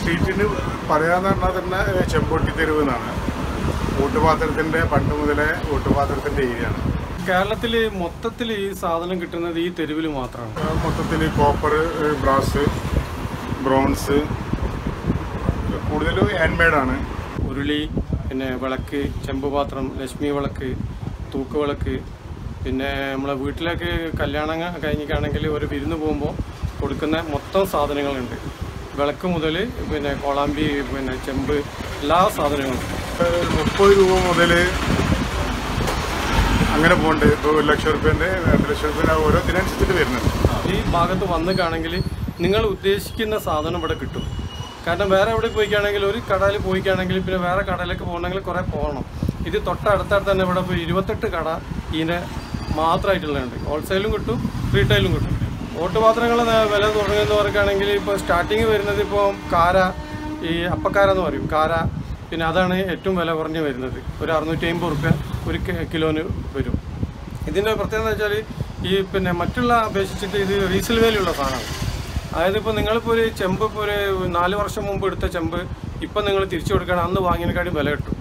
സ്ട്രീറ്റിന് പറയാന്ന് പറഞ്ഞാൽ തന്നെ ഏഹ്, ചെമ്പൊട്ടി തെരുവ് എന്നാണ് ഊട്ടുപാത്രത്തിന്റെ പണ്ട് മുതലേ ഊട്ടുപാത്രത്തിന്റെ ഏരിയ ആണ് കേരളത്തിൽ മൊത്തത്തിൽ ഈ സാധനം കിട്ടുന്നത് ഈ തെരുവിൽ മാത്രമാണ് മൊത്തത്തിൽ കോപ്പർ ബ്രാസ് ബ്രോൺസ് കൂടുതലും ഹാൻഡ് ആണ് ഉരുളി പിന്നെ വിളക്ക് ചെമ്പുപാത്രം ലക്ഷ്മി വിളക്ക് തൂക്കുവിളക്ക് പിന്നെ നമ്മളെ വീട്ടിലേക്ക് കല്യാണം കഴിഞ്ഞിട്ടാണെങ്കിൽ ഒരു വിരുന്ന് പോകുമ്പോൾ കൊടുക്കുന്ന മൊത്തം സാധനങ്ങളുണ്ട് വിളക്ക് മുതൽ പിന്നെ കോളാമ്പി പിന്നെ ചെമ്പ് എല്ലാ സാധനങ്ങളും ഏഹ്, മുപ്പത് രൂപ മുതൽ അങ്ങനെ പോകുന്നുണ്ട് ഇപ്പോൾ ഒരു ലക്ഷം റുപ്യൻ്റെ രണ്ട് ലക്ഷം റുപ്യൻ്റെ ഓരോ ഇതിനനുസരിച്ചിട്ട് വരുന്നുണ്ട് ഈ ഭാഗത്ത് വന്നിക്കാണെങ്കിൽ നിങ്ങൾ ഉദ്ദേശിക്കുന്ന സാധനം ഇവിടെ കിട്ടും കാരണം വേറെ എവിടെ പോയിക്കാണെങ്കിൽ ഒരു കടയിൽ പോയിക്കാണെങ്കിൽ പിന്നെ വേറെ കടയിലേക്ക് പോകണമെങ്കിൽ കുറേ പോകണം ഇത് തൊട്ടടുത്തടുത്ത് തന്നെ ഇവിടെ ഇപ്പോൾ ഇരുപത്തെട്ട് കട ഇതിൻ്റെ മാത്രമായിട്ടുള്ളതുണ്ട് ഹോൾസെയിലും കിട്ടും റീറ്റെയിലും കിട്ടും ഓട്ടുപാത്രങ്ങൾ വില തുടങ്ങുന്ന പറയുകയാണെങ്കിൽ ഇപ്പോൾ സ്റ്റാർട്ടിങ് വരുന്നത് ഇപ്പോൾ കാര ഈ അപ്പക്കാര എന്ന് പറയും കാര പിന്നെ അതാണ് ഏറ്റവും വില കുറഞ്ഞ് വരുന്നത് ഒരു അറുന്നൂറ്റി അമ്പത് റുപ്യ ഒരു കി- കിലോന് വരും ഇതിൻ്റെ പ്രത്യേകത എന്ന് വെച്ചാൽ ഈ പിന്നെ മറ്റുള്ള അപേക്ഷിച്ചിട്ട് ഇത് റീസെൽ വാല്യുള്ള സാധനമാണ് അതായത് ഇപ്പോൾ നിങ്ങളിപ്പോൾ ഒരു ചെമ്പ് ഇപ്പോൾ ഒരു നാല് വർഷം മുമ്പ് എടുത്ത ചെമ്പ് ഇപ്പം നിങ്ങൾ തിരിച്ചു കൊടുക്കുകയാണ് അന്ന് വാങ്ങിയതിനെക്കാട്ടും വില കിട്ടും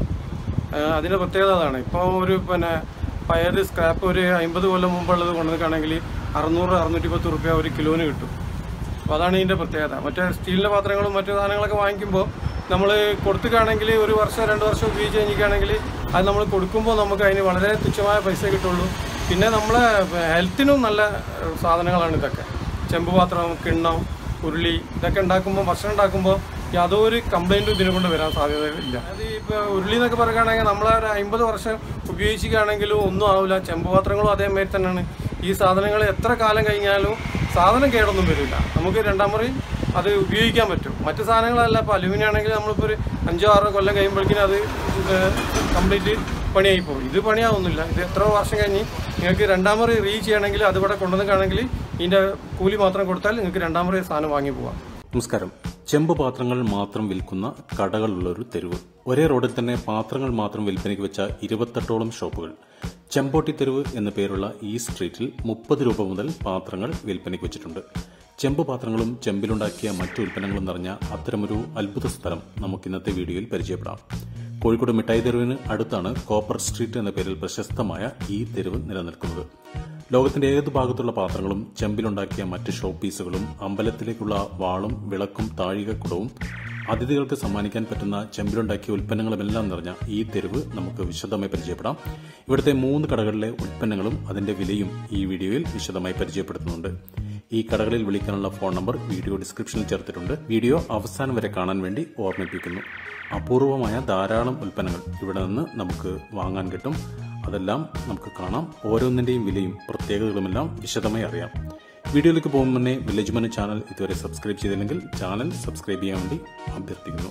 ആ, അതിൻ്റെ പ്രത്യേകത അതാണ് ഇപ്പോൾ ഒരു പിന്നെ പഴയത് സ്ക്രാപ്പ് ഒരു അമ്പത് കൊല്ലം മുമ്പുള്ളത് കൊണ്ടുവന്നിട്ടാണെങ്കിൽ അറുന്നൂറ് അറുന്നൂറ്റി പത്ത് റുപ്യ ഒരു കിലോന് കിട്ടും അപ്പോൾ അതാണ് ഇതിൻ്റെ പ്രത്യേകത മറ്റേ സ്റ്റീലിൻ്റെ പാത്രങ്ങളും മറ്റു സാധനങ്ങളൊക്കെ വാങ്ങിക്കുമ്പോൾ നമ്മൾ കൊടുത്തുകയാണെങ്കിൽ ഒരു വർഷം രണ്ട് വർഷം ഉപയോഗിച്ച് കഴിഞ്ഞിരിക്കുകയാണെങ്കിൽ അത് നമ്മൾ കൊടുക്കുമ്പോൾ നമുക്ക് അതിന് വളരെ തുച്ഛമായ പൈസ കിട്ടുള്ളൂ പിന്നെ നമ്മളെ ഹെൽത്തിനും നല്ല ഏഹ്, സാധനങ്ങളാണ് ഇതൊക്കെ ചെമ്പ് പാത്രം കിണ്ണം ഉരുളി ഇതൊക്കെ ഉണ്ടാക്കുമ്പോൾ ഭക്ഷണം ഉണ്ടാക്കുമ്പോൾ യാതൊരു കംപ്ലൈൻറ്റും ഇതിനെ കൊണ്ട് വരാൻ സാധ്യതയില്ല അത് ഇപ്പോൾ ഉരുളി എന്നൊക്കെ പറയുകയാണെങ്കിൽ നമ്മൾ ഒരു അമ്പത് വർഷം ഉപയോഗിക്കുകയാണെങ്കിലും ഒന്നും ആവില്ല ചെമ്പ് പാത്രങ്ങളും അതേമാതിരി തന്നെയാണ് ഈ സാധനങ്ങൾ എത്ര കാലം കഴിഞ്ഞാലും സാധനം കേടൊന്നും വരില്ല നമുക്ക് രണ്ടാം മുറി അത് ഉപയോഗിക്കാൻ പറ്റും മറ്റു സാധനങ്ങളല്ല ഇപ്പോൾ അലുമിനിയം ആണെങ്കിൽ നമ്മളിപ്പോൾ ഒരു അഞ്ചോ ആറോ കൊല്ലം കഴിയുമ്പോഴേക്കും അത് കംപ്ലീറ്റ് പണിയായി പോകും ഇത് പണിയാവുന്നില്ല ഇത് എത്ര വർഷം കഴിഞ്ഞ് നിങ്ങൾക്ക് രണ്ടാം മുറി റീ ചെയ്യണമെങ്കിൽ അത് ഇവിടെ കൊണ്ടുവന്നിട്ടാണെങ്കിൽ ഇതിൻ്റെ കൂലി മാത്രം കൊടുത്താൽ നിങ്ങൾക്ക് രണ്ടാം മുറി സാധനം വാങ്ങി പോവാം നമസ്കാരം ചെമ്പ് പാത്രങ്ങൾ മാത്രം വിൽക്കുന്ന കടകളുള്ള ഒരു തെരുവ് ഒരേ റോഡിൽ തന്നെ പാത്രങ്ങൾ മാത്രം വിൽപ്പനയ്ക്ക് വെച്ച ഇരുപത്തെട്ടോളം ഷോപ്പുകൾ ചെമ്പോട്ടി തെരുവ് എന്ന പേരുള്ള ഈ സ്ട്രീറ്റിൽ മുപ്പത് രൂപ മുതൽ പാത്രങ്ങൾ വിൽപ്പനയ്ക്ക് വെച്ചിട്ടുണ്ട് ചെമ്പ് പാത്രങ്ങളും ചെമ്പിലുണ്ടാക്കിയ മറ്റു ഉൽപ്പന്നങ്ങളും നിറഞ്ഞ അത്തരമൊരു അത്ഭുത സ്ഥലം നമുക്ക് ഇന്നത്തെ വീഡിയോയിൽ പരിചയപ്പെടാം കോഴിക്കോട് മിഠായി തെരുവിന് അടുത്താണ് കോപ്പർ സ്ട്രീറ്റ് എന്ന പേരിൽ പ്രശസ്തമായ ഈ തെരുവ് നിലനിൽക്കുന്നത് ലോകത്തിന്റെ ഏത് ഭാഗത്തുള്ള പാത്രങ്ങളും ചെമ്പിലുണ്ടാക്കിയ മറ്റ് ഷോ പീസുകളും അമ്പലത്തിലേക്കുള്ള വാളും വിളക്കും താഴികക്കുടവും അതിഥികൾക്ക് സമ്മാനിക്കാൻ പറ്റുന്ന ചെമ്പിലുണ്ടാക്കിയ ഉൽപ്പന്നങ്ങളുമെല്ലാം നിറഞ്ഞ ഈ തെരുവ് നമുക്ക് വിശദമായി പരിചയപ്പെടാം ഇവിടുത്തെ മൂന്ന് കടകളിലെ ഉൽപ്പന്നങ്ങളും അതിന്റെ വിലയും ഈ വീഡിയോയിൽ വിശദമായി പരിചയപ്പെടുത്തുന്നുണ്ട് ഈ കടകളിൽ വിളിക്കാനുള്ള ഫോൺ നമ്പർ വീഡിയോ ഡിസ്ക്രിപ്ഷനിൽ ചേർത്തിട്ടുണ്ട് വീഡിയോ അവസാനം വരെ കാണാൻ വേണ്ടി ഓർമ്മിപ്പിക്കുന്നു അപൂർവമായ ധാരാളം ഉൽപ്പന്നങ്ങൾ ഇവിടെ നിന്ന് നമുക്ക് വാങ്ങാൻ കിട്ടും അതെല്ലാം നമുക്ക് കാണാം ഓരോന്നിന്റെയും വിലയും പ്രത്യേകതകളുമെല്ലാം വിശദമായി അറിയാം വീഡിയോയിലേക്ക് പോകും മുന്നേ വില്ലേജ് മനു ചാനൽ ഇതുവരെ സബ്സ്ക്രൈബ് ചെയ്തില്ലെങ്കിൽ ചാനൽ സബ്സ്ക്രൈബ് ചെയ്യാൻ വേണ്ടി അഭ്യർത്ഥിക്കുന്നു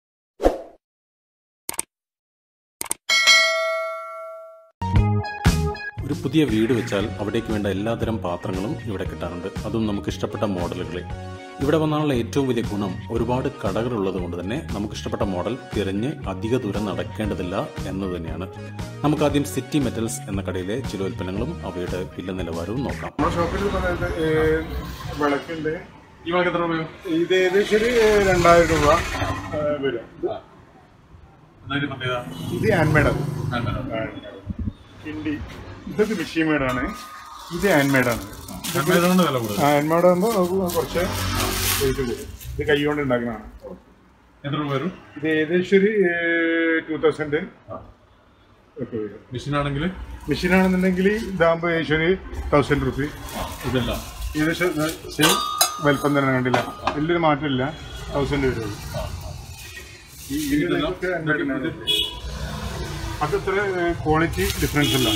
ഒരു പുതിയ വീട് വെച്ചാൽ അവിടേക്ക് വേണ്ട എല്ലാതരം പാത്രങ്ങളും ഇവിടെ കിട്ടാറുണ്ട് അതും നമുക്ക് ഇഷ്ടപ്പെട്ട മോഡലുകളിൽ ഇവിടെ വന്നാലുള്ള ഏറ്റവും വലിയ ഗുണം ഒരുപാട് കടകൾ ഉള്ളത് കൊണ്ട് തന്നെ നമുക്ക് ഇഷ്ടപ്പെട്ട മോഡൽ തിരഞ്ഞ് അധിക ദൂരം നടക്കേണ്ടതില്ല എന്നത് തന്നെയാണ് നമുക്ക് ആദ്യം സിറ്റി മെറ്റൽസ് എന്ന കടയിലെ ചില ഉൽപ്പന്നങ്ങളും അവയുടെ വില നിലവാരവും നോക്കാം നമ്മുടെ ഷോപ്പിൽ പറയുന്നത് ഏഹ്, വിളക്കുണ്ട് ഈ വിളക്ക് എത്ര രൂപയോ ഇത് ഏകദേശം ഒരു രണ്ടായിരം രൂപ ഏഹ്, വരും എന്നാ പ്രത്യേകത ഇത് ഹാൻഡ് നല്ലതാണ്. കിണ്ടി ഇതൊക്കെ മെഷീൻ മേഡാണ് ഇത് ഹാൻഡ് മേഡാണ് നല്ലതുകൊണ്ട് വില കൂടുതൽ ഹാൻഡ് മേഡ് ആകുമ്പോൾ കുറച്ച് റേറ്റ് കൂടും ഇത് കൈ കൊണ്ട് ഉണ്ടാക്കുന്നതാണ് എത്ര രൂപ വരും ഇത് ഏകദേശം ഒരു ടൂ തൗസൻഡ് ഒക്കെ വരും മെഷീനാണെങ്കിൽ മെഷീൻ ആണെന്നുണ്ടെങ്കിൽ ഇതാകുമ്പോൾ ഏകദേശം ഒരു തൗസൻഡ് റുപ്പി ഇതല്ല ഏകദേശം സെയിം വലിപ്പം തന്നെ കണ്ടില്ല വലിയൊരു മാറ്റമില്ല തൗസൻഡ് വരും ഈ ഇതെല്ലാം ഇതൊക്കെ ഉണ്ടാക്കുന്നത് അതത്ര ക്വാളിറ്റി ഡിഫറൻസ് ഉള്ള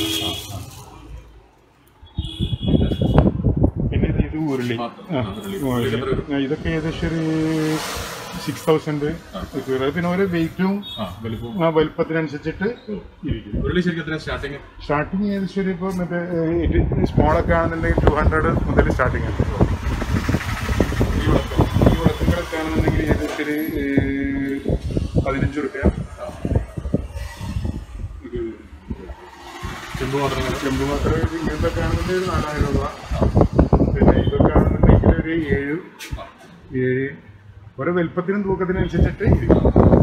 പിന്നെ ഇത് ഇത് ഉരുളി ആ, ഉരുളി. ആ, ഇതൊക്കെ ഏകദേശം ഒരു സിക്സ് തൗസൻഡ് പിന്നെ ഓരോ വെയിറ്റും ആ വലിപ്പം ആ വലിപ്പത്തിനനുസരിച്ചിട്ട് ഇരിക്കും ഉരുളി ശരിക്കും എത്ര സ്റ്റാർട്ടിങ് സ്റ്റാർട്ടിങ് ഏകദേശം ഒരു ഇപ്പോൾ മറ്റേ സ്മോളൊക്കെ ആണെന്നുണ്ടെങ്കിൽ ടു ഹൺഡ്രഡ് മുതൽ സ്റ്റാർട്ടിങ് ആണ് ഈ വിളക്ക് ഈ വിളക്കുകളൊക്കെ ആണെന്നുണ്ടെങ്കിൽ ഏകദേശം ഒരു ഏഹ്, പതിനഞ്ച് റുപ്യ ചെമ്പ് പാത്രങ്ങൾ ചെമ്പ് മാത്രം ഇങ്ങനത്തൊക്കെ ആണെന്നുണ്ടെങ്കിൽ ഒരു നാലായിരം രൂപ പിന്നെ ഇതൊക്കെ ആണെന്നുണ്ടെങ്കിൽ ഒരു ഏഴ് ഏഴ് ഓരോ വലുപ്പത്തിനും തൂക്കത്തിനും അനുസരിച്ചിട്ട് ഇരിക്കും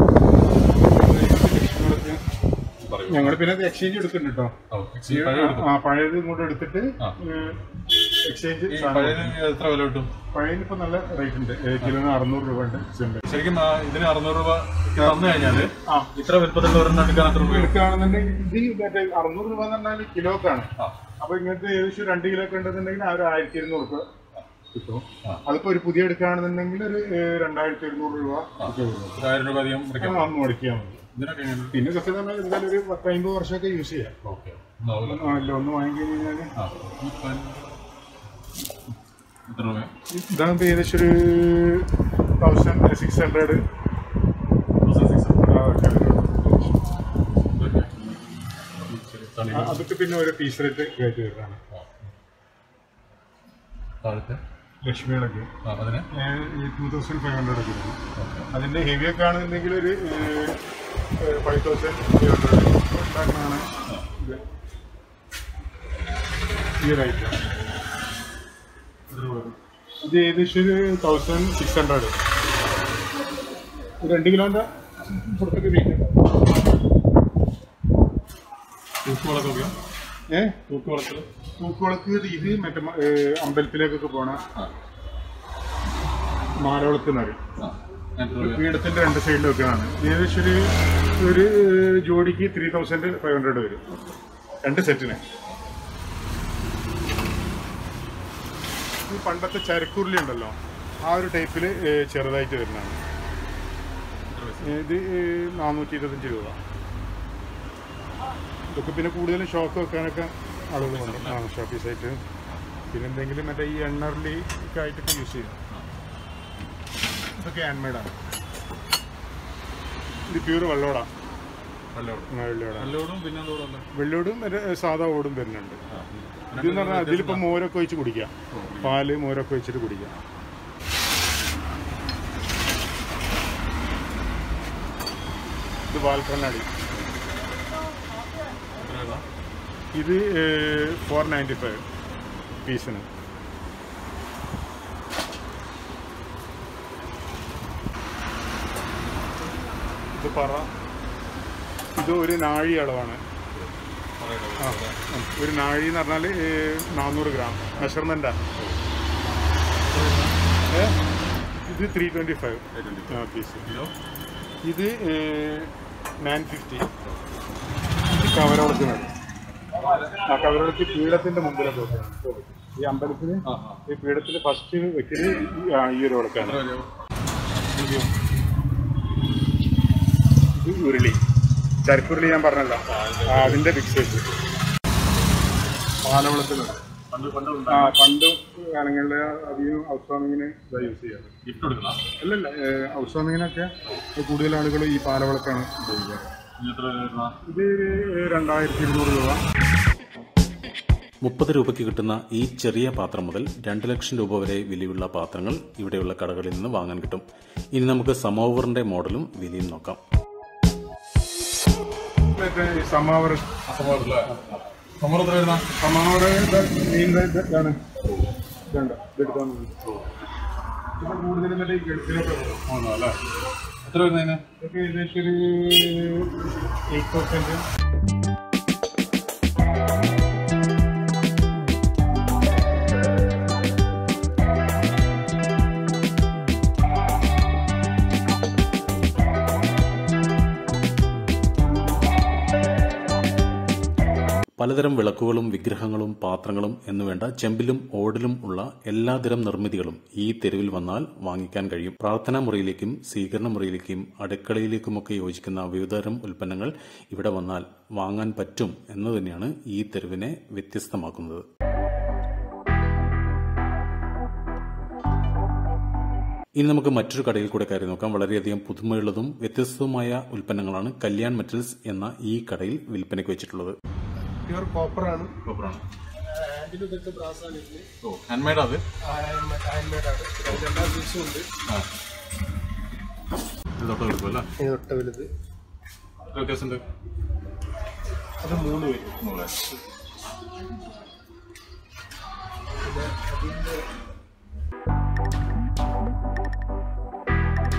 പറയൂ ഞങ്ങൾ പിന്നെ അത് എക്സ്ചേഞ്ച് എടുക്കുന്നുണ്ട് കേട്ടോ ഓ, exchange പഴയ എടുക്കും. ആ പഴയത് ഇങ്ങോട്ട് എടുത്തിട്ട് ആ. എക്സ്ചേഞ്ച് ഈ പഴയതിന് എത്ര വില കിട്ടും പഴയതിന് ഇപ്പൊ നല്ല റേറ്റ് ഉണ്ട് ഏ, കിലോന് അറുന്നൂറ് രൂപ ഉണ്ട് ഉണ്ട്. ശരിക്കും ആ, ഇതിന് അറുന്നൂറ് രൂപ തന്നു കഴിഞ്ഞാല് ആ ഇത്ര വലുപ്പത്തിലുള്ള ഒരെണ്ണം എടുക്കാൻ എത്ര രൂപ എടുക്കുകയാണെന്നുണ്ടെങ്കിൽ ഇത് മറ്റേ അറുന്നൂറ് രൂപ എന്ന് പറഞ്ഞാൽ കിലോക്കാണ് ആ. അപ്പൊ ഇങ്ങനത്തെ ഏകദേശം രണ്ട് കിലോ ഒക്കെ ഉണ്ടെന്നുണ്ടെങ്കിൽ ആ ഒരു ആയിരത്തി ഇരുന്നൂറ് രൂപ കിട്ടും ആ. അതിപ്പോ ഒരു പുതിയ എടുക്കുകയാണെന്നുണ്ടെങ്കിൽ ഒരു ഏ, രണ്ടായിരത്തി ഒരുന്നൂറ് രൂപ ഒക്കെ വരും ഒരു ആയിരം രൂപ അധികം മുറിക്കാം ആ, ഒന്ന് മുടക്കിയാൽ മതി ഇതിനൊക്കെ എങ്ങനെ പിന്നെ ഇതൊക്കെ തന്നെ എന്തായാലും ഒരു പത്ത് അമ്പത് വർഷമൊക്കെ യൂസ് ചെയ്യാം ഓക്കെ ഒന്നാവൂല ആ, ഇല്ല ഒന്ന് വാങ്ങി കഴിഞ്ഞാൽ ആ ഈ പൻ- എത്ര രൂപ ഇതാകുമ്പോൾ ഏകദേശം ഒരു തൗസൻഡ് സിക്സ് ഹൺഡ്രഡ് അതൊക്കെ പിന്നെ ഒരു പീസ് റേറ്റ് കയറ്റി വരുന്നതാണ് താഴത്തെ ലക്ഷ്മികളൊക്കെ ആ അതിന് ടൂ തൗസൻഡ് ഫൈവ് ഹൺഡ്രഡ് ഒക്കെ വരും ഓക്കെ അതിന്റെ ഹെവി ഒക്കെ ആണെന്നുണ്ടെങ്കിൽ ഒരു ഫൈവ് തൗസൻഡ് ഫൈവ് ഹൺഡ്രഡ് ഉണ്ടാക്കുന്നതാണ് ഇത് ഈ റേറ്റ് ഇത് ഏകദേശം ഒരു തൗസൻഡ് സിക്സ് ഹൺഡ്രഡ് രണ്ട് കിലോന്റെ പുറത്തൊക്കെ വെയിറ്റ് തൂക്കുകളൊക്കെ ഉപയോഗം ഏ തൂക്കുകളത്തിൽ തൂക്കുവിളക്ക് ഇത് മറ്റേ മ- ഏ, അമ്പലത്തിലേക്കൊക്കെ പോണ ആ മാലവിളക്ക് എന്നറിയും ആ എത്ര രൂപ പീഠത്തിന്റെ രണ്ട് സൈഡിൽ വെക്കുന്നതാണ് ഏകദേശം ഒരു ഒരു ജോഡിക്ക് ത്രീ തൗസൻഡ് ഫൈവ് ഹൺഡ്രഡ് വരും രണ്ട് സെറ്റിന് ഈ പണ്ടത്തെ ചരക്കുരുളി ഉണ്ടല്ലോ ആ ഒരു ടൈപ്പിൽ ചെറുതായിട്ട് വരുന്നതാണ് ഇത് നാനൂറ്റി ഇരുപത്തഞ്ച് രൂപ ഇതൊക്കെ പിന്നെ കൂടുതലും ഷോക്ക് വെക്കാനൊക്കെ ആളുകൾ വന്നു ആ ഷോക്ക് പീസായിട്ട് പിന്നെ എന്തെങ്കിലും മറ്റേ ഈ എണ്ണർലി ഒക്കെ ആയിട്ടൊക്കെ യൂസ് ചെയ്യും ഇതൊക്കെ ഹാൻഡ് മെയ്ഡാണ് ഇത് പ്യൂർ വെള്ളോടാ നല്ലോണം വെള്ളോടാ നല്ലോടും പിന്നെ എന്തോടും അല്ല വെള്ളോടും മറ്റേ സാധാ ഓടും വരുന്നുണ്ട് ഇതെന്ന് പറഞ്ഞാൽ അതിലിപ്പോൾ മോരൊക്കെ ഒഴിച്ച് കുടിക്കാം പാല് മോരൊക്കെ ഒഴിച്ചിട്ട് കുടിക്കാം ഇത് വാൽക്കണ്ണാടി ഇത് ഫോർ നയൻറ്റി ഫൈവ് പീസിന് ഇത് പറ ഇത് ഒരു നാഴി അളവാണ് ആ, ഒരു നാഴി എന്ന് പറഞ്ഞാൽ നാനൂറ് ഗ്രാം മെഷർമെൻ്റാ ഇത് three twenty five piece kilo ഇത് നയൻ ഫിഫ്റ്റി ഇത് കവരവളത്തിനാണ് ആ കവരവളക്ക് പീഠത്തിന്റെ മുമ്പിലൊക്കെ വെക്കണം ഈ അമ്പലത്തിന് ആ ആ ഈ പീഠത്തിൽ ഫസ്റ്റ് വെക്കുന്നത് ഈ- ആ, ഈ ഒരു വിളക്കാണ് എത്ര വിലയോ ഇത് ഉരുളി ചരക്കുരുളി ഞാൻ പറഞ്ഞല്ലോ ആ, അതിന്റെ പിക്സേഴ്സ് പാലവളത്തിലുണ്ട് പണ്ട് പണ്ട് ആ പണ്ട് കാലങ്ങളിൽ അധികം ഹൗസ് വാമിങ്ങിന് ഇതാ യൂസ് ചെയ്യാറ് ഗിഫ്റ്റ് കൊടുക്കണം അല്ലല്ല ഹൗസ് വാമിങ്ങിനൊക്കെ കൂടുതൽ ആളുകൾ ഈ പാലവളക്കാണ് ഉപയോഗിക്കാറ് ഇനി എത്ര വില വരുന്ന ഇത് രണ്ടായിരത്തി ഇരുന്നൂറ് രൂപ മുപ്പത് രൂപയ്ക്ക് കിട്ടുന്ന ഈ ചെറിയ പാത്രം മുതൽ രണ്ട് ലക്ഷം രൂപ വരെ വിലയുള്ള പാത്രങ്ങൾ ഇവിടെയുള്ള കടകളിൽ നിന്ന് വാങ്ങാൻ കിട്ടും ഇനി നമുക്ക് സമോവറിന്റെ മോഡലും വിലയും നോക്കാം മറ്റേ ഈ സമാവർ അസമോറല്ലേ സമോറ എത്ര വരുന്ന സമാവർ മീൻ ഇതാണ് ഇതുണ്ട് ഇതെടുത്താൽ മതി ഇപ്പൊ കൂടുതലും മറ്റേ ഈ ഗൾഫിലൊക്കെ പോകും മൂന്നോ അല്ലേ എത്ര വരുന്നതിന് ഇതൊക്കെ ഏകദേശം ഒരു എയ്റ്റ് പെർസെന്റ് പലതരം വിളക്കുകളും വിഗ്രഹങ്ങളും പാത്രങ്ങളും എന്നുവേണ്ട ചെമ്പിലും ഓടിലും ഉള്ള എല്ലാതരം നിർമ്മിതികളും ഈ തെരുവിൽ വന്നാൽ വാങ്ങിക്കാൻ കഴിയും പ്രാർത്ഥനാ മുറിയിലേക്കും സ്വീകരണ മുറിയിലേക്കും അടുക്കളയിലേക്കുമൊക്കെ യോജിക്കുന്ന വിവിധതരം ഉൽപ്പന്നങ്ങൾ ഇവിടെ വന്നാൽ വാങ്ങാൻ പറ്റും എന്ന് തന്നെയാണ് ഈ തെരുവിനെ വ്യത്യസ്തമാക്കുന്നത് ഇനി നമുക്ക് മറ്റൊരു കടയിൽ കൂടെ കയറി നോക്കാം വളരെയധികം പുതുമയുള്ളതും വ്യത്യസ്തവുമായ ഉൽപ്പന്നങ്ങളാണ് കല്യാൺ മെറ്റൽസ് എന്ന ഈ കടയിൽ വിൽപ്പനയ്ക്ക് വെച്ചിട്ടുള്ളത് പ്യൂർ കോപ്പറാണ് സൂപ്പറാണ് ഹാൻഡിലും ഇതൊക്കെ ബ്രാസാണ് ഇതിന് ഓ ഹാൻഡ് മെയ്ഡ് അത് ഹാൻഡ് മെയ്ഡാണ് രണ്ടാം പീസും ഉണ്ട് ആ ഇത് തൊട്ട് കൊടുക്കും അല്ലേ ഇത് തൊട്ട വലുത് എത്ര വ്യത്യാസമുണ്ട് അത് മൂന്ന് വരും നൂറ് പിന്നെ അതിൻ്റെ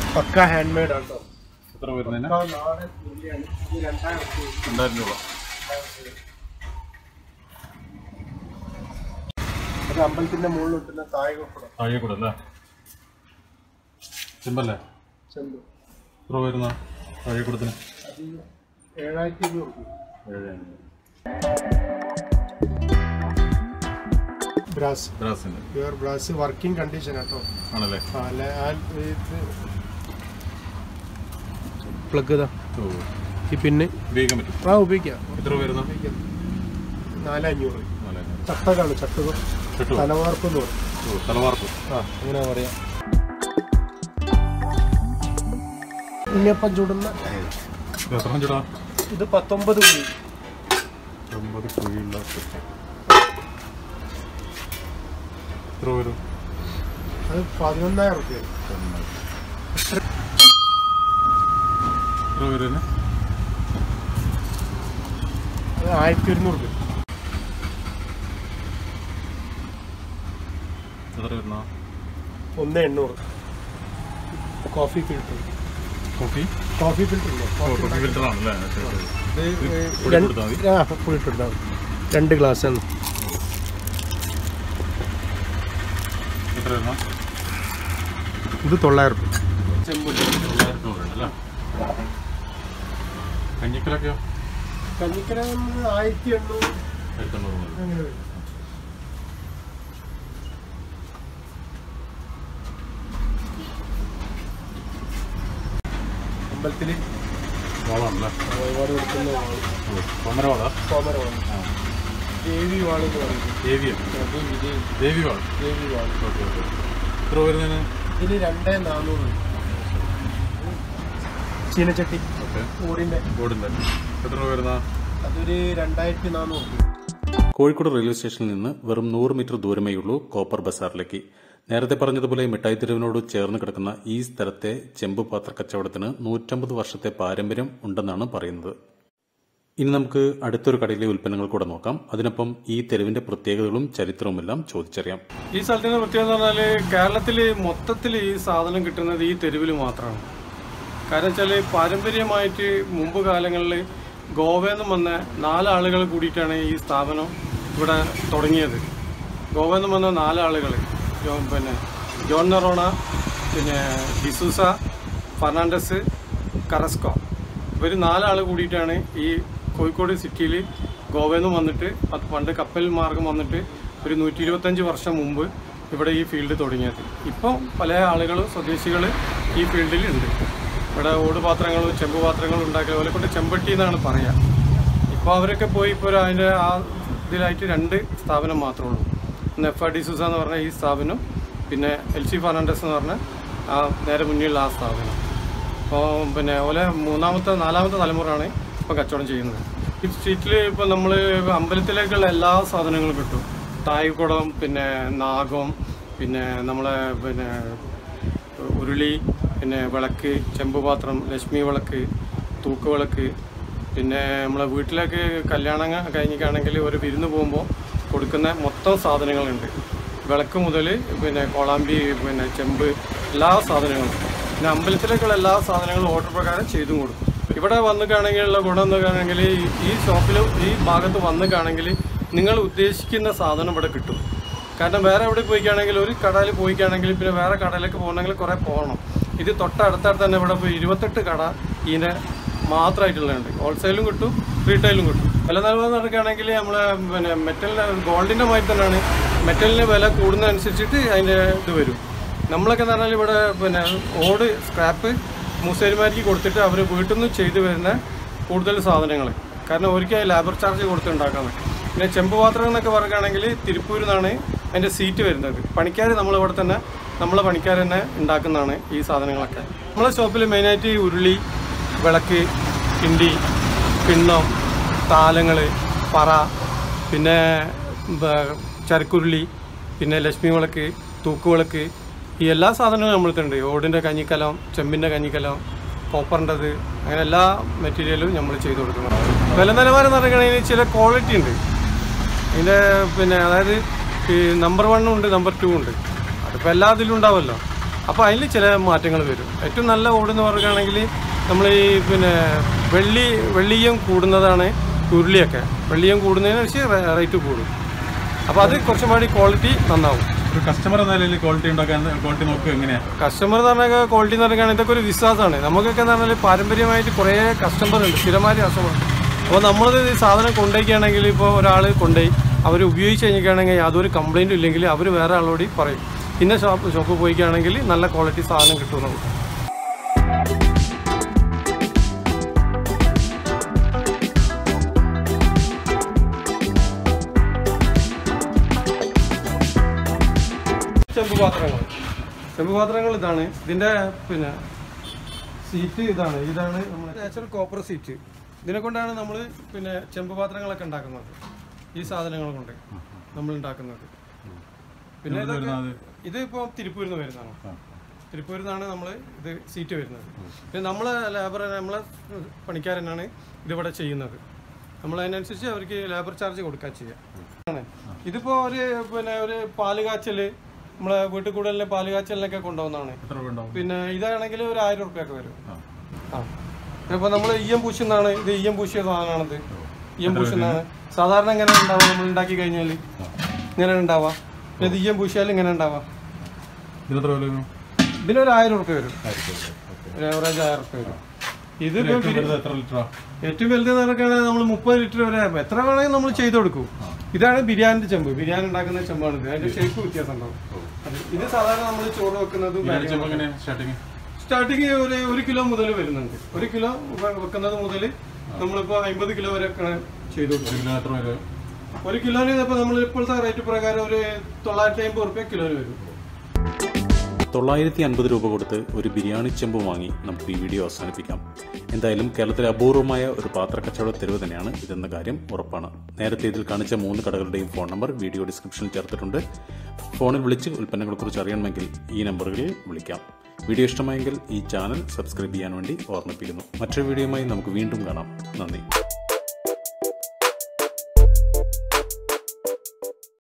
പക്ക ഹാൻഡ് മെയ്ഡ് ആട്ടോ എത്ര വരുന്നതിന് പക്ക നാടൻ ഉള്ളിയാണ് ഇത് രണ്ടായിരം ഉറുപ്പിക. രണ്ടായിരം രൂപ അത് അമ്പലത്തിന്റെ മുകളിൽ കിട്ടുന്ന താഴെ കൂടെ താഴെ കൂടെ അല്ലേ ചെമ്പല്ലേ ചെമ്പ് എത്ര വരുന്ന താഴെ കൂടത്തിന് അത് ഏഴായിരത്തി ഇരുന്നൂറ് ഉറുപ്പിക. ബ്രാസ് ബ്രാസിന്റെ പ്യുവർ ബ്രാസ് വർക്കിംഗ് കണ്ടീഷൻ കേട്ടോ ആണല്ലേ ആ, അല്ല, ആ, ഇത് പ്ലഗ് ഇതാ ഓ ഈ പിന്നെ ഉപയോഗിക്കാൻ പറ്റും ആ ഉപയോഗിക്കാം എത്ര വരുന്ന നാലഞ്ഞൂറ് നാല് ചട്ടകാണ് ചട്ടുക ചട്ടു തലവാർപ്പ് എന്ന് പറയും ഓ തലവാർപ്പ് ആ അങ്ങനെ പറയാം ഉണ്ണിയപ്പം ചുടുന്ന ഇത് എത്ര ചൂടാ ഇത് പത്തൊമ്പത് കുഴി ഒമ്പത് കുഴിയുള്ള സെറ്റ് എത്ര വരും അത് പതിനൊന്നായിരം റുപ്യ എത്ര വരും അത് ആയിരത്തി ഒരുന്നൂറ് രൂപ എത്ര വരുന്ന ഒന്ന് എണ്ണൂറ് coffee filter coffee coffee filter ഇല്ലേ ഓ കോഫി ഫിൽറ്റർ ആണല്ലേ ശരി, ശരി. ഇത് പൊടി രണ്ട് കൊടുത്താൽ മതി? ആ പൊടിയിട്ടെടുത്താൽ മതി രണ്ട് ഗ്ലാസ് ആണ് എത്ര വരുന്ന ഇത് തൊള്ളായിരം രൂപ ചെമ്പൂര് തൊള്ളായിരത്തി നൂറുണ്ടല്ലേ കഞ്ഞിക്കലൊക്കെയോ കഞ്ഞിക്കര ആയിരത്തി എണ്ണൂറ് ആയിരത്തി എണ്ണൂറ് മതി അങ്ങനെ വരും അമ്പലത്തിൽ വാളാണല്ലേ ഒരുപാട് കൊടുക്കുന്ന വാള് ഓ കൊമരവാളാ കോമര വാള് ദേവി വാള് എന്ന് പറയുന്നത് ദേവിയോ ദേവി ദേവി ദേവി വാൾ ദേവി വാള് ഓക്കെ ഓക്കെ എത്ര വരുന്നതിന് ഇതിന് രണ്ടേ നാനൂറ് ചീനച്ചട്ടി ഓക്കെ ഊടിന്റെ ഓടില്ല എത്ര രൂപ വരുന്ന അതൊരു രണ്ടായിരത്തി നാനൂറ് കോഴിക്കോട് റെയിൽവേ സ്റ്റേഷനിൽ നിന്ന് വെറും നൂറ് മീറ്റർ ദൂരമേയുള്ളൂ കോപ്പർ ബസാറിലേക്ക് നേരത്തെ പറഞ്ഞതുപോലെ മിഠായി തെരുവിനോട് ചേർന്ന് കിടക്കുന്ന ഈ സ്ഥലത്തെ ചെമ്പ് പാത്ര കച്ചവടത്തിന് നൂറ്റമ്പത് വർഷത്തെ പാരമ്പര്യം ഉണ്ടെന്നാണ് പറയുന്നത് ഇനി നമുക്ക് അടുത്തൊരു കടയിലെ ഉൽപ്പന്നങ്ങൾ കൂടെ നോക്കാം അതിനൊപ്പം ഈ തെരുവിന്റെ പ്രത്യേകതകളും ചരിത്രവുമെല്ലാം ചോദിച്ചറിയാം ഈ സ്ഥലത്തിന്റെ പ്രത്യേകത എന്ന് പറഞ്ഞാൽ കേരളത്തിൽ മൊത്തത്തിൽ ഈ സാധനം കിട്ടുന്നത് ഈ തെരുവിൽ മാത്രമാണ് കാരണം വെച്ചാൽ പാരമ്പര്യമായിട്ട് മുമ്പ് കാലങ്ങളിൽ ഗോവയിൽ നിന്ന് വന്ന നാലാളുകൾ കൂടിയിട്ടാണ് ഈ സ്ഥാപനം ഇവിടെ തുടങ്ങിയത് ഗോവയിൽ നിന്ന് വന്ന നാലാളുകൾ ജോ പിന്നെ ജോൺ നറോണ പിന്നെ ഡിസൂസ ഫെർണാണ്ടസ് കറസ്കോ ഇവർ നാലാൾ കൂടിയിട്ടാണ് ഈ കോഴിക്കോട് സിറ്റിയിൽ ഗോവയിൽ നിന്ന് വന്നിട്ട് അത് പണ്ട് കപ്പൽ മാർഗം വന്നിട്ട് ഒരു നൂറ്റി ഇരുപത്തഞ്ച് വർഷം മുമ്പ് ഇവിടെ ഈ ഫീൽഡ് തുടങ്ങിയത് ഇപ്പം പല ആളുകളും സ്വദേശികൾ ഈ ഫീൽഡിൽ ഉണ്ട് ഇവിടെ ഓടുപാത്രങ്ങളും ചെമ്പ് പാത്രങ്ങളും ഉണ്ടാക്കുക അതുപോലെ കൊണ്ട് ചെമ്പട്ടി എന്നാണ് പറയുക ഇപ്പോൾ അവരൊക്കെ പോയി ഇപ്പോൾ ഒരു അതിൻ്റെ ആ ഇതിലായിട്ട് രണ്ട് സ്ഥാപനം മാത്രമേ ഉള്ളൂ ഒന്ന് എഫ് ആർ ഡി സുസ എന്ന് പറഞ്ഞ ഈ സ്ഥാപനം പിന്നെ എൽ സി ഫെർണാണ്ടസ് എന്ന് പറഞ്ഞ ആ നേരെ മുന്നിലുള്ള ആ സ്ഥാപനം അപ്പോൾ പിന്നെ അതുപോലെ മൂന്നാമത്തെ നാലാമത്തെ തലമുറയാണ് ഇപ്പോൾ കച്ചവടം ചെയ്യുന്നത് ഈ സ്ട്രീറ്റിൽ ഇപ്പോൾ നമ്മൾ അമ്പലത്തിലേക്കുള്ള എല്ലാ സാധനങ്ങളും കിട്ടും തായ്ക്കുടം പിന്നെ നാഗം പിന്നെ നമ്മളെ പിന്നെ ഉരുളി പിന്നെ വിളക്ക് ചെമ്പുപാത്രം ലക്ഷ്മി വിളക്ക് തൂക്കുവിളക്ക് പിന്നെ നമ്മളെ വീട്ടിലേക്ക് കല്യാണം കഴിഞ്ഞിട്ടാണെങ്കിൽ ഒരു വിരുന്ന് പോകുമ്പോൾ കൊടുക്കുന്ന മൊത്തം സാധനങ്ങളുണ്ട് വിളക്ക് മുതൽ പിന്നെ കോളാമ്പി പിന്നെ ചെമ്പ് എല്ലാ സാധനങ്ങളും പിന്നെ അമ്പലത്തിലേക്കുള്ള എല്ലാ സാധനങ്ങളും ഓർഡർ പ്രകാരം ചെയ്തും കൊടുക്കും ഇവിടെ വന്ന് കാണുകയുള്ള ഗുണം എന്ന് കാണുകയാണെങ്കിൽ ഈ ഷോപ്പിൽ ഈ ഭാഗത്ത് വന്ന് കാണുമെങ്കിൽ നിങ്ങൾ ഉദ്ദേശിക്കുന്ന സാധനം ഇവിടെ കിട്ടും കാരണം വേറെ എവിടെ പോയിക്കാണെങ്കിൽ ഒരു കടയിൽ പോയിക്കാണെങ്കിൽ പിന്നെ വേറെ കടയിലേക്ക് പോകണമെങ്കിൽ കുറേ പോകണം ഇത് തൊട്ടടുത്തടുത്ത് തന്നെ ഇവിടെ പോയി ഇരുപത്തെട്ട് കട ഇതിൻ്റെ മാത്രമായിട്ടുള്ളതുണ്ട് ഹോൾസെയിലും കിട്ടും റീറ്റെയിലും കിട്ടും വില നിലവാരം നടക്കുകയാണെങ്കിൽ നമ്മൾ പിന്നെ മെറ്റലിന് ഗോൾഡിൻ്റെ മാതിരി തന്നെയാണ് മെറ്റലിന് വില കൂടുന്നതനുസരിച്ചിട്ട് അതിൻ്റെ ഇത് വരും നമ്മളൊക്കെ എന്ന് പറഞ്ഞാൽ ഇവിടെ പിന്നെ ഓട് സ്ക്രാപ്പ് മൂസേരിമാർക്ക് കൊടുത്തിട്ട് അവർ വീട്ടിൽ നിന്ന് ചെയ്തു വരുന്ന കൂടുതൽ സാധനങ്ങൾ കാരണം ഒരിക്കൽ ലേബർ ചാർജ് കൊടുത്ത് ഉണ്ടാക്കുന്നത് പിന്നെ ചെമ്പ് പാത്രം എന്നൊക്കെ പറയുകയാണെങ്കിൽ തിരുപ്പൂരിൽ നിന്നാണ് അതിൻ്റെ സീറ്റ് വരുന്നത് പണിക്കാർ നമ്മളിവിടെ തന്നെ നമ്മളെ പണിക്കാർ തന്നെ ഉണ്ടാക്കുന്നതാണ് ഈ സാധനങ്ങളൊക്കെ നമ്മളെ ഷോപ്പിൽ മെയിനായിട്ട് ഈ ഉരുളി വിളക്ക് കിണ്ടി പിണ്ണം താലങ്ങൾ പറ പിന്നെ ബ- ചരക്കുരുളി പിന്നെ ലക്ഷ്മി വിളക്ക് തൂക്കുവിളക്ക് ഈ എല്ലാ സാധനങ്ങളും നമ്മളിട്ടുണ്ട് ഓടിൻ്റെ കഞ്ഞിക്കലം ചെമ്പിൻ്റെ കഞ്ഞിക്കലം കോപ്പറിൻ്റെത് അങ്ങനെ എല്ലാ മെറ്റീരിയലും നമ്മൾ ചെയ്തു കൊടുക്കുന്നു വില നിലവാരം എന്ന് പറയുകയാണെങ്കിൽ ചില ക്വാളിറ്റി ഉണ്ട് ഇതിൻ്റെ പിന്നെ അതായത് ഈ നമ്പർ വണ്ണും ഉണ്ട് നമ്പർ ടു ഉണ്ട് അതിപ്പോൾ എല്ലാ ഇതിലും ഉണ്ടാവുമല്ലോ അപ്പോൾ അതിൽ ചില മാറ്റങ്ങൾ വരും ഏറ്റവും നല്ല ഓടെന്ന് പറയുകയാണെങ്കിൽ നമ്മൾ ഈ പിന്നെ വെള്ളി വെള്ളിയും കൂടുന്നതാണ് ഉരുളിയൊക്കെ വെള്ളിയും കൂടുന്നതിനനുസരിച്ച് റേറ്റ് കൂടും അപ്പോൾ അത് കുറച്ചും കൂടി ക്വാളിറ്റി നന്നാവും ഒരു കസ്റ്റമർ എന്ന നിലയിൽ ക്വാളിറ്റി ഉണ്ടാക്കാൻ ക്വാളിറ്റി നോക്കുക എങ്ങനെയാ കസ്റ്റമർ എന്ന് പറഞ്ഞാൽ ക്വാളിറ്റി എന്ന് പറയുകയാണെങ്കിൽ ഇതൊക്കെ ഒരു വിശ്വാസമാണ് നമുക്കൊക്കെ എന്ന് പറഞ്ഞാൽ പാരമ്പര്യമായിട്ട് കുറേ കസ്റ്റമർ ഉണ്ട് സ്ഥിരമായ കസ്റ്റമർ അപ്പോൾ നമ്മളത് ഈ സാധനം കൊണ്ടുപോയിക്കുകയാണെങ്കിൽ ഇപ്പോൾ ഒരാൾ കൊണ്ടുപോയി അവർ ഉപയോഗിച്ച് കഴിഞ്ഞിരിക്കുകയാണെങ്കിൽ യാതൊരു കംപ്ലൈൻറ്റും ഇല്ലെങ്കിൽ അവർ വേറെ ആളോട് പറയും ഇന്ന ഷോപ്പ് ഷോപ്പ് പോയിക്കുകയാണെങ്കിൽ നല്ല ക്വാളിറ്റി സാധനം കിട്ടും നമുക്ക് ചെമ്പ് പാത്രങ്ങൾ ചെമ്പ് പാത്രങ്ങൾ ഇതാണ് ഇതിന്റെ പിന്നെ സീറ്റ് ഇതാണ് ഇതാണ് നമ്മുടെ നാച്ചുറൽ കോപ്പർ സീറ്റ് ഇതിനെ കൊണ്ടാണ് നമ്മൾ പിന്നെ ചെമ്പ് പാത്രങ്ങളൊക്കെ ഉണ്ടാക്കുന്നത് ഈ സാധനങ്ങൾ കൊണ്ട് നമ്മൾ ഉണ്ടാക്കുന്നത് പിന്നെ ഇതൊക്കെ ഇത് ഇപ്പോൾ തിരുപ്പൂരിൽ നിന്ന് വരുന്നതാണ് തിരുപ്പൂരിൽ നിന്നാണ് നമ്മൾ ഇത് സീറ്റ് വരുന്നത് പിന്നെ നമ്മളെ ലേബർ നമ്മളെ പണിക്കാരനാണ് ഇതിവിടെ ചെയ്യുന്നത് നമ്മൾ അതിനനുസരിച്ച് അവർക്ക് ലേബർ ചാർജ് കൊടുക്കുക ചെയ്യാം ആണ് ഇതിപ്പോ ഒരു പിന്നെ ഒരു പാല് കാച്ചല് നമ്മളെ വീട്ടിൽ കൂടുതലിലെ പാല് കാച്ചലിനൊക്കെ കൊണ്ടുപോകുന്നതാണ് എത്ര രൂപ ഉണ്ടാവും പിന്നെ ഇതാണെങ്കിൽ ഒരു ആയിരം ഉറുപ്പ്യൊക്കെ വരും ആ ഇപ്പൊ നമ്മൾ ഈയം പൂശുന്നതാണ് ഇത് ഈയം പൂശിയ സാധനമാണിത് ഈയം പൂശുന്നതാണ് സാധാരണ എങ്ങനെ ഉണ്ടാവുക നമ്മൾ ഉണ്ടാക്കി കഴിഞ്ഞാൽ ഇങ്ങനെ ഉണ്ടാവുക പിന്നെ ഇത് ഈയം പൂശിയാൽ ഇങ്ങനെ ഉണ്ടാവുക ഇതിനെത്ര വില വരും ഇതിനൊരു ആയിരം ഉറുപ്പ്യ വരും ഒരു ആവറേജ് ആയിരം ഉറുപ്പ്യ വരും ഇത് ഇപ്പൊ ഏറ്റവും വലുത് എത്ര ലിറ്ററാ ഏറ്റവും വലുത് നടക്കുകയാണെങ്കിൽ നമ്മൾ മുപ്പത് ലിറ്റർ വരെ എത്ര വേണമെങ്കിൽ നമ്മൾ ചെയ്ത് കൊടുക്കും ഇതാണ് ബിരിയാണിന്റെ ചെമ്പ് ബിരിയാണി ഉണ്ടാക്കുന്ന ചെമ്പാണ് ഇത് അതിന്റെ ഷേപ്പ് വ്യത്യാസം ഉണ്ടാവും അത് ഇത് സാധാരണ നമ്മൾ ചോറ് വെക്കുന്നതും ചെമ്പ് എങ്ങനെയാ സ്റ്റാർട്ടിങ് സ്റ്റാർട്ടിങ് ഒരു ഒരു കിലോ മുതൽ വരുന്നുണ്ട് ഒരു കിലോ വെ- വെക്കുന്നത് മുതൽ നമ്മളിപ്പോ അമ്പത് കിലോ വരെ ഒക്കെ ചെയ്തു കൊടുക്കും ഒരു കിലോ എത്ര വില ഒരു കിലോന് ഇപ്പൊ നമ്മൾ ഇപ്പോഴത്തെ റേറ്റ് പ്രകാരം ഒരു തൊള്ളായിരത്തി അമ്പത് റുപ്യ കിലോന് വരും തൊള്ളായിരത്തി അൻപത് രൂപ കൊടുത്ത് ഒരു ബിരിയാണി ചെമ്പ് വാങ്ങി നമുക്ക് ഈ വീഡിയോ അവസാനിപ്പിക്കാം എന്തായാലും കേരളത്തിലെ അപൂർവമായ ഒരു പാത്രക്കച്ചവട തെരുവ് തന്നെയാണ് ഇതെന്ന കാര്യം ഉറപ്പാണ് നേരത്തെ ഇതിൽ കാണിച്ച മൂന്ന് കടകളുടെയും ഫോൺ നമ്പർ വീഡിയോ ഡിസ്ക്രിപ്ഷനിൽ ചേർത്തിട്ടുണ്ട് ഫോണിൽ വിളിച്ച് ഉൽപ്പന്നങ്ങളെക്കുറിച്ച് അറിയണമെങ്കിൽ ഈ നമ്പറുകളിൽ വിളിക്കാം വീഡിയോ ഇഷ്ടമായെങ്കിൽ ഈ ചാനൽ സബ്സ്ക്രൈബ് ചെയ്യാൻ വേണ്ടി ഓർമ്മിപ്പിക്കുന്നു മറ്റൊരു വീഡിയോയുമായി നമുക്ക് വീണ്ടും കാണാം നന്ദി